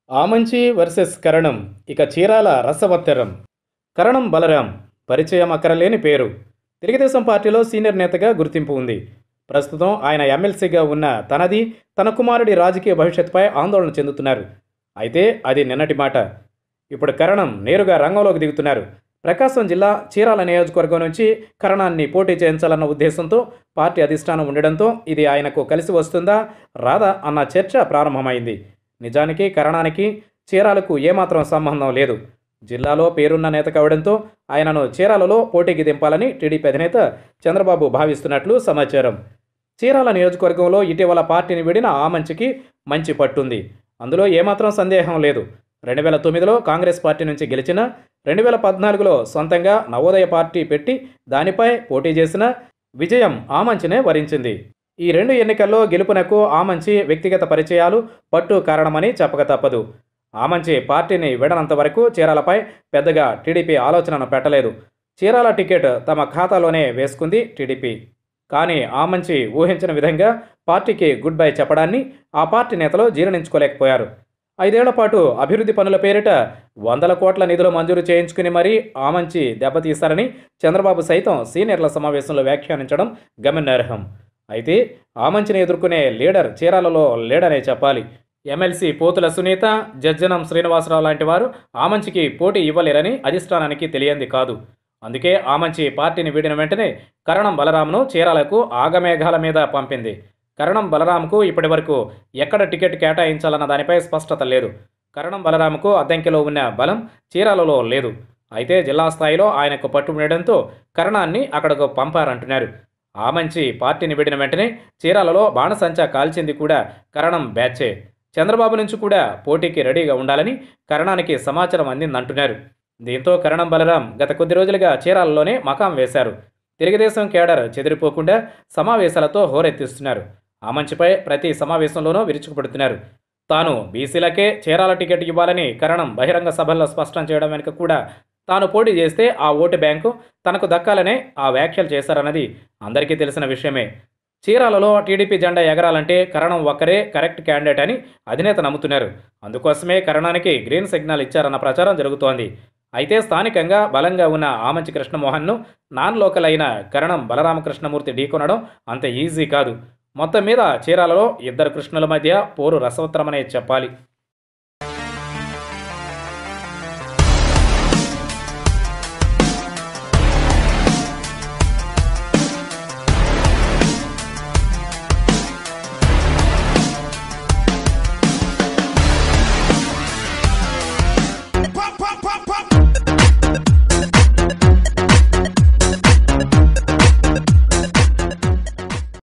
Amanchi versus కరణం ఇక చీరాల రసవత్తరం కరణం బలరాం పరిచయం అక్కరలేని పేరు తెలుగుదేశం పార్టీలో సీనియర్ నేతగా గుర్తింపు ఉంది ప్రస్తుతం ఆయన ఎమ్మెల్సీగా ఉన్న తనది తన కుమారుడి రాజకీయ భవిష్యత్తుపై ఆందోళన చెందుతున్నారు అయితే అది నిన్నటి మాట ఇప్పుడు కరణం నేరుగా రంగంలోకి దిగుతున్నారు ప్రకాశం జిల్లా చీరాల నియోజకవర్గం నుంచి కరణాన్ని పోటీ చేయించాలన్న ఉద్దేశంతో పార్టీ అధిష్టానం ఉండడంతో ఇది ఆయనకు కలిసి వస్తుందా రాదా అన్న చర్చ ప్రారంభమైంది నిజానికి కరణానికి చీరాలకు ఏమాత్రం సంబంధం లేదు జిల్లాలో పేరున్న నేత కావడంతో ఆయనను చీరాలలో పోటీకి దింపాలని టీడీపీ అధినేత చంద్రబాబు భావిస్తున్నట్లు సమాచారం చీరాల నియోజకవర్గంలో ఇటీవల పార్టీని విడిన ఆమంచికి మంచి పట్టుంది అందులో ఏమాత్రం సందేహం లేదు రెండు వేల తొమ్మిదిలో కాంగ్రెస్ పార్టీ నుంచి గెలిచిన రెండు వేల పద్నాలుగులో సొంతంగా నవోదయ పార్టీ పెట్టి దానిపై పోటీ చేసిన విజయం ఆమంచినే వరించింది ఈ రెండు ఎన్నికల్లో గెలుపునకు ఆమంచి వ్యక్తిగత పరిచయాలు పట్టు కారణమని చెప్పక తప్పదు ఆమంచి పార్టీని విడనంత వరకు చీరాలపై పెద్దగా టీడీపీ ఆలోచనను పెట్టలేదు చీరాల టికెట్ తమ ఖాతాలోనే వేసుకుంది టీడీపీ కానీ ఆమంచి ఊహించిన విధంగా పార్టీకి గుడ్ బై చెప్పడాన్ని ఆ పార్టీ నేతలు జీర్ణించుకోలేకపోయారు ఐదేళ్ల పాటు అభివృద్ధి పనుల పేరిట వందల కోట్ల నిధులు మంజూరు చేయించుకుని మరీ ఆమంచి దెబ్బతీస్తారని చంద్రబాబు సైతం సీనియర్ల సమావేశంలో వ్యాఖ్యానించడం గమనార్హం అయితే ఆమంచిని ఎదుర్కొనే లీడర్ చీరాలలో లేడనే చెప్పాలి ఎమ్మెల్సీ పోతుల సునీత జజ్జనం శ్రీనివాసరావు లాంటి వారు ఆమంచికి పోటీ ఇవ్వలేరని అధిష్టానానికి తెలియంది కాదు అందుకే ఆమంచి పార్టీని వీడిన వెంటనే కరణం బలరాంను చీరాలకు ఆగమేఘాల మీద పంపింది కరణం బలరాంకు ఇప్పటివరకు ఎక్కడ టికెట్ కేటాయించాలన్న దానిపై స్పష్టత లేదు కరణం బలరాంకు అద్దంకిలో ఉన్న బలం చీరాలలో లేదు అయితే జిల్లా స్థాయిలో ఆయనకు పట్టుబడడంతో కరణాన్ని అక్కడకు పంపారంటున్నారు ఆమంచి పార్టీని విడిన వెంటనే చీరాలలో బాణసంచా కాల్చింది కూడా కరణం బ్యాచే చంద్రబాబు నుంచి కూడా పోటీకి రెడీగా ఉండాలని కరణానికి సమాచారం అందిందంటున్నారు దీంతో కరణం బలరాం గత కొద్ది రోజులుగా చీరాలలోనే మకాం వేశారు తెలుగుదేశం కేడర్ చెదిరిపోకుండా సమావేశాలతో హోరెత్తిస్తున్నారు ఆమంచిపై ప్రతి సమావేశంలోనూ విరుచుకుపడుతున్నారు తాను బీసీలకే చీరాల టికెట్ ఇవ్వాలని కరణం బహిరంగ సభల్లో స్పష్టం చేయడం వెనుక కూడా తాను పోటీ చేస్తే ఆ ఓటు బ్యాంకు తనకు దక్కాలనే ఆ వ్యాఖ్యలు చేశారన్నది అందరికీ తెలిసిన విషయమే చీరాలలో టీడీపీ జెండా ఎగరాలంటే కరణం ఒక్కరే కరెక్ట్ క్యాండిడేట్ అని అధినేత నమ్ముతున్నారు అందుకోసమే కరణానికి గ్రీన్ సిగ్నల్ ఇచ్చారన్న ప్రచారం జరుగుతోంది అయితే స్థానికంగా బలంగా ఉన్న ఆమంచి కృష్ణమోహన్ను నాన్ లోకల్ అయిన కరణం బలరామకృష్ణమూర్తి ఢీకొనడం అంత ఈజీ కాదు మొత్తం మీద చీరాలలో ఇద్దరు కృష్ణుల మధ్య పోరు రసవత్తరమనే చెప్పాలి